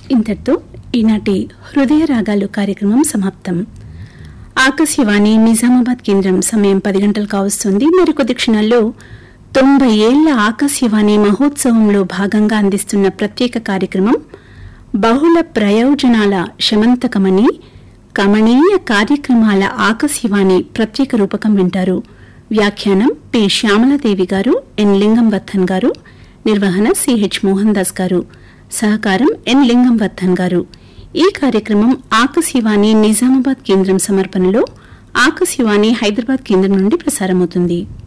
ఇంతటితో ఈనాటి హృదయ రాగాలు కార్యక్రమం సమాప్తం ఆకాశవాణి నిజామాబాద్ కేంద్రం సమయం పది గంటలు కావస్తుంది మరికొద్ది క్షణాల్లో తొంభై ఏళ్ల ఆకాశవాణి మహోత్సవంలో భాగంగా అందిస్తున్న ప్రత్యేక కార్యక్రమం బహుళ ప్రయోజనాల శమంతకమని కమనీయ కార్యక్రమాల ఆకాశవాణి ప్రత్యేక రూపకం వింటారు వ్యాఖ్యానం పి శ్యామలాదేవి గారు ఎన్ లింగంవర్ధన్ గారు నిర్వహణ సిహెచ్ మోహన్ దాస్ గారు సహకారం ఎన్ లింగంవర్ధన్ గారు ఈ కార్యక్రమం ఆకాశవాణి నిజామాబాద్ కేంద్రం సమర్పణలో ఆకాశవాణి హైదరాబాద్ కేంద్రం నుండి ప్రసారమవుతుంది